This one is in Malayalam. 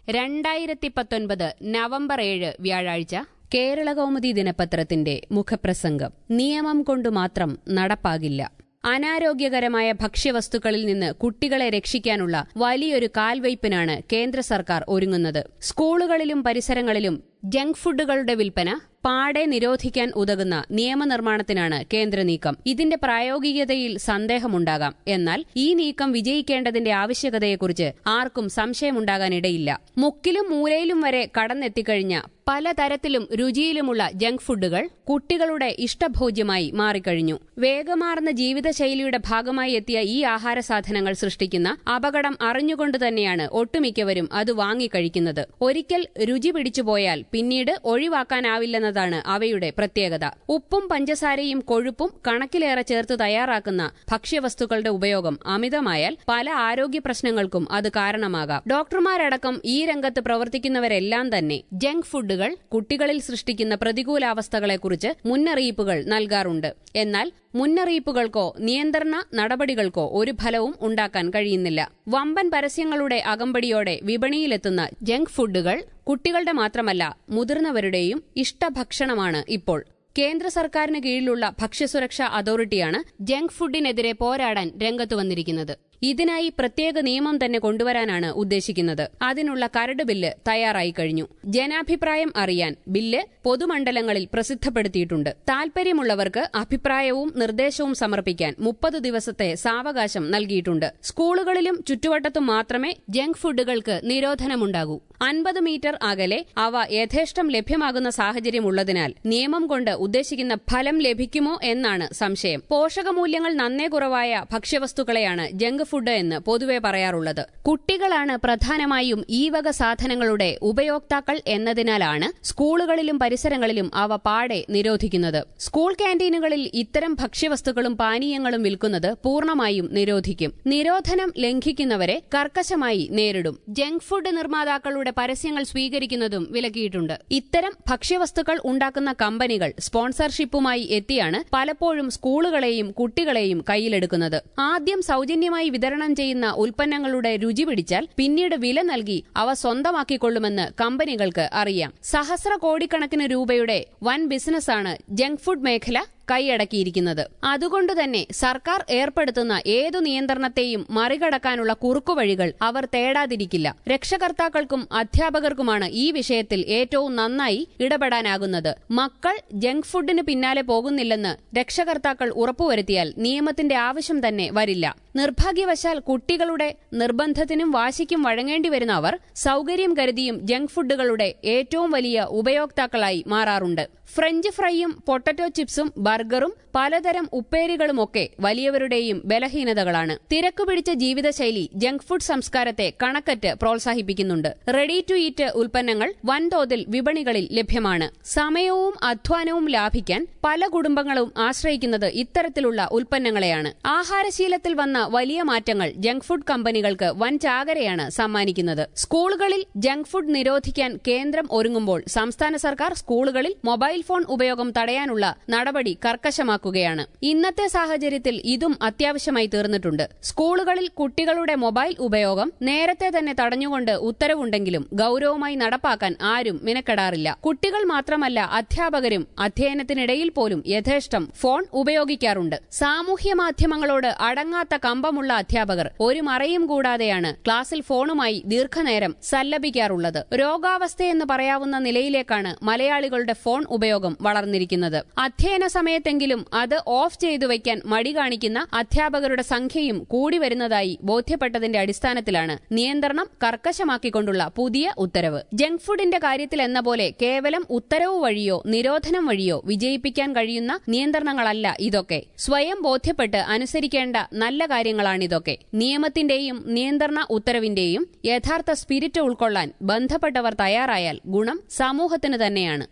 രണ്ടായിരത്തി പത്തൊൻപത് നവംബർ ഏഴ് വ്യാഴാഴ്ച കേരളകൗമുദി ദിനപത്രത്തിന്റെ മുഖപ്രസംഗം നിയമം കൊണ്ടു മാത്രം നടപ്പാകില്ല അനാരോഗ്യകരമായ ഭക്ഷ്യവസ്തുക്കളിൽ നിന്ന് കുട്ടികളെ രക്ഷിക്കാനുള്ള വലിയൊരു കാൽവയ്പിനാണ് കേന്ദ്ര സർക്കാർ ഒരുങ്ങുന്നത് സ്കൂളുകളിലും പരിസരങ്ങളിലും ജങ്ക് ഫുഡുകളുടെ വിൽപ്പന പാടെ നിരോധിക്കാൻ ഉതകുന്ന നിയമനിർമ്മാണത്തിനാണ് കേന്ദ്ര നീക്കം ഇതിന്റെ പ്രായോഗികതയിൽ സന്ദേഹമുണ്ടാകാം എന്നാൽ ഈ നീക്കം വിജയിക്കേണ്ടതിന്റെ ആവശ്യകതയെക്കുറിച്ച് ആർക്കും സംശയമുണ്ടാകാനിടയില്ല മുക്കിലും മൂലയിലും വരെ കടന്നെത്തിക്കഴിഞ്ഞ പലതരത്തിലും രുചിയിലുമുള്ള ജങ്ക് ഫുഡുകൾ കുട്ടികളുടെ ഇഷ്ടഭോജ്യമായി മാറിക്കഴിഞ്ഞു വേഗമാർന്ന ജീവിതശൈലിയുടെ ഭാഗമായി എത്തിയ ഈ ആഹാര സാധനങ്ങൾ സൃഷ്ടിക്കുന്ന അപകടം അറിഞ്ഞുകൊണ്ട് തന്നെയാണ് ഒട്ടുമിക്കവരും അത് വാങ്ങിക്കഴിക്കുന്നത് ഒരിക്കൽ രുചി പിടിച്ചുപോയാൽ പിന്നീട് ഒഴിവാക്കാനാവില്ലെന്നതാണ് അവയുടെ പ്രത്യേകത ഉപ്പും പഞ്ചസാരയും കൊഴുപ്പും കണക്കിലേറെ ചേർത്ത് തയ്യാറാക്കുന്ന ഭക്ഷ്യവസ്തുക്കളുടെ ഉപയോഗം അമിതമായാൽ പല ആരോഗ്യ പ്രശ്നങ്ങൾക്കും അത് കാരണമാകാം ഡോക്ടർമാരടക്കം ഈ രംഗത്ത് പ്രവർത്തിക്കുന്നവരെല്ലാം തന്നെ ജങ്ക് ഫുഡുകൾ കുട്ടികളിൽ സൃഷ്ടിക്കുന്ന പ്രതികൂലാവസ്ഥകളെക്കുറിച്ച് മുന്നറിയിപ്പുകൾ നൽകാറുണ്ട് എന്നാൽ മുന്നറിയിപ്പുകൾക്കോ നിയന്ത്രണ നടപടികൾക്കോ ഒരു ഫലവും ഉണ്ടാക്കാൻ കഴിയുന്നില്ല വമ്പൻ പരസ്യങ്ങളുടെ അകമ്പടിയോടെ വിപണിയിലെത്തുന്ന ജങ്ക് ഫുഡുകൾ കുട്ടികളുടെ മാത്രമല്ല മുതിർന്നവരുടെയും ഇഷ്ടഭക്ഷണമാണ് ഇപ്പോൾ കേന്ദ്ര സർക്കാരിന് കീഴിലുള്ള ഭക്ഷ്യസുരക്ഷാ അതോറിറ്റിയാണ് ജങ്ക് ഫുഡിനെതിരെ പോരാടാൻ രംഗത്തു വന്നിരിക്കുന്നത് ഇതിനായി പ്രത്യേക നിയമം തന്നെ കൊണ്ടുവരാനാണ് ഉദ്ദേശിക്കുന്നത് അതിനുള്ള കരട് ബില്ല് തയ്യാറായി കഴിഞ്ഞു ജനാഭിപ്രായം അറിയാൻ ബില്ല് പൊതുമണ്ഡലങ്ങളിൽ പ്രസിദ്ധപ്പെടുത്തിയിട്ടുണ്ട് താൽപര്യമുള്ളവർക്ക് അഭിപ്രായവും നിർദ്ദേശവും സമർപ്പിക്കാൻ മുപ്പത് ദിവസത്തെ സാവകാശം നൽകിയിട്ടുണ്ട് സ്കൂളുകളിലും ചുറ്റുവട്ടത്തും മാത്രമേ ജങ്ക് ഫുഡുകൾക്ക് നിരോധനമുണ്ടാകൂ അൻപത് മീറ്റർ അകലെ അവ യഥേഷ്ടം ലഭ്യമാകുന്ന സാഹചര്യമുള്ളതിനാൽ നിയമം കൊണ്ട് ഉദ്ദേശിക്കുന്ന ഫലം ലഭിക്കുമോ എന്നാണ് സംശയം പോഷകമൂല്യങ്ങൾ നന്നേ കുറവായ ഭക്ഷ്യവസ്തുക്കളെയാണ് ജങ്ക് ഫുഡ് എന്ന് പൊതുവെ പറയാറുള്ളത് കുട്ടികളാണ് പ്രധാനമായും ഈ വക സാധനങ്ങളുടെ ഉപയോക്താക്കൾ എന്നതിനാലാണ് സ്കൂളുകളിലും പരിസരങ്ങളിലും അവ പാടെ നിരോധിക്കുന്നത് സ്കൂൾ ക്യാന്റീനുകളിൽ ഇത്തരം ഭക്ഷ്യവസ്തുക്കളും പാനീയങ്ങളും വിൽക്കുന്നത് പൂർണ്ണമായും നിരോധിക്കും നിരോധനം ലംഘിക്കുന്നവരെ കർക്കശമായി നേരിടും ജങ്ക് ഫുഡ് നിർമ്മാതാക്കളുടെ പരസ്യങ്ങൾ സ്വീകരിക്കുന്നതും വിലക്കിയിട്ടുണ്ട് ഇത്തരം ഭക്ഷ്യവസ്തുക്കൾ ഉണ്ടാക്കുന്ന കമ്പനികൾ സ്പോൺസർഷിപ്പുമായി എത്തിയാണ് പലപ്പോഴും സ്കൂളുകളെയും കുട്ടികളെയും കയ്യിലെടുക്കുന്നത് ആദ്യം സൗജന്യമായി വിതരണം ചെയ്യുന്ന ഉൽപ്പന്നങ്ങളുടെ രുചി പിടിച്ചാൽ പിന്നീട് വില നൽകി അവ സ്വന്തമാക്കിക്കൊള്ളുമെന്ന് കമ്പനികൾക്ക് അറിയാം സഹസ്ര കോടിക്കണക്കിന് രൂപയുടെ വൻ ബിസിനസ്സാണ് ജങ്ക് ഫുഡ് മേഖല കൈയടക്കിയിരിക്കുന്നത് അതുകൊണ്ടുതന്നെ സർക്കാർ ഏർപ്പെടുത്തുന്ന ഏതു നിയന്ത്രണത്തെയും മറികടക്കാനുള്ള കുറുക്കുവഴികൾ അവർ തേടാതിരിക്കില്ല രക്ഷകർത്താക്കൾക്കും അധ്യാപകർക്കുമാണ് ഈ വിഷയത്തിൽ ഏറ്റവും നന്നായി ഇടപെടാനാകുന്നത് മക്കൾ ജങ്ക് ഫുഡിന് പിന്നാലെ പോകുന്നില്ലെന്ന് രക്ഷകർത്താക്കൾ ഉറപ്പുവരുത്തിയാൽ നിയമത്തിന്റെ ആവശ്യം തന്നെ വരില്ല നിർഭാഗ്യവശാൽ കുട്ടികളുടെ നിർബന്ധത്തിനും വാശിക്കും വഴങ്ങേണ്ടി വരുന്ന അവർ സൌകര്യം കരുതിയും ജങ്ക് ഫുഡുകളുടെ ഏറ്റവും വലിയ ഉപയോക്താക്കളായി മാറാറുണ്ട് ഫ്രഞ്ച് ഫ്രൈയും പൊട്ടറ്റോ ചിപ്സും ബർഗറും പലതരം ഉപ്പേരികളുമൊക്കെ വലിയവരുടെയും ബലഹീനതകളാണ് തിരക്ക് പിടിച്ച ജീവിതശൈലി ജങ്ക് ഫുഡ് സംസ്കാരത്തെ കണക്കറ്റ് പ്രോത്സാഹിപ്പിക്കുന്നുണ്ട് റെഡി ടു ഈറ്റ് ഉൽപ്പന്നങ്ങൾ വൻതോതിൽ വിപണികളിൽ ലഭ്യമാണ് സമയവും അധ്വാനവും ലാഭിക്കാൻ പല കുടുംബങ്ങളും ആശ്രയിക്കുന്നത് ഇത്തരത്തിലുള്ള ഉൽപ്പന്നങ്ങളെയാണ് ആഹാരശീലത്തിൽ വന്ന വലിയ മാറ്റങ്ങൾ ജങ്ക് ഫുഡ് കമ്പനികൾക്ക് വൻ ചാകരയാണ് സമ്മാനിക്കുന്നത് സ്കൂളുകളിൽ ജങ്ക് ഫുഡ് നിരോധിക്കാൻ കേന്ദ്രം ഒരുങ്ങുമ്പോൾ സംസ്ഥാന സർക്കാർ സ്കൂളുകളിൽ മൊബൈൽ ഫോൺ ഉപയോഗം തടയാനുള്ള നടപടി കർക്കശമാക്കുകയാണ് ഇന്നത്തെ സാഹചര്യത്തിൽ ഇതും അത്യാവശ്യമായി തീർന്നിട്ടുണ്ട് സ്കൂളുകളിൽ കുട്ടികളുടെ മൊബൈൽ ഉപയോഗം നേരത്തെ തന്നെ തടഞ്ഞുകൊണ്ട് ഉത്തരവുണ്ടെങ്കിലും ഗൌരവമായി നടപ്പാക്കാൻ ആരും മിനക്കെടാറില്ല കുട്ടികൾ മാത്രമല്ല അധ്യാപകരും അധ്യയനത്തിനിടയിൽ പോലും യഥേഷ്ടം ഫോൺ ഉപയോഗിക്കാറുണ്ട് സാമൂഹ്യ മാധ്യമങ്ങളോട് അടങ്ങാത്ത കമ്പമുള്ള അധ്യാപകർ ഒരു മറയും കൂടാതെയാണ് ക്ലാസ്സിൽ ഫോണുമായി ദീർഘനേരം സല്ലപിക്കാറുള്ളത് രോഗാവസ്ഥയെന്ന് പറയാവുന്ന നിലയിലേക്കാണ് മലയാളികളുടെ ഫോൺ ഉപയോഗം വളർന്നിരിക്കുന്നത് അധ്യയന സമയത്തെങ്കിലും അത് ഓഫ് ചെയ്തു വയ്ക്കാൻ മടി കാണിക്കുന്ന അധ്യാപകരുടെ സംഖ്യയും കൂടി വരുന്നതായി ബോധ്യപ്പെട്ടതിന്റെ അടിസ്ഥാനത്തിലാണ് നിയന്ത്രണം കർക്കശമാക്കിക്കൊണ്ടുള്ള പുതിയ ഉത്തരവ് ജങ്ക് ഫുഡിന്റെ കാര്യത്തിൽ എന്ന പോലെ കേവലം ഉത്തരവ് വഴിയോ നിരോധനം വഴിയോ വിജയിപ്പിക്കാൻ കഴിയുന്ന നിയന്ത്രണങ്ങളല്ല ഇതൊക്കെ സ്വയം ബോധ്യപ്പെട്ട് അനുസരിക്കേണ്ട നല്ല കാര്യങ്ങളാണിതൊക്കെ നിയമത്തിന്റെയും നിയന്ത്രണ ഉത്തരവിന്റെയും യഥാർത്ഥ സ്പിരിറ്റ് ഉൾക്കൊള്ളാൻ ബന്ധപ്പെട്ടവർ തയ്യാറായാൽ ഗുണം സമൂഹത്തിന് തന്നെയാണ്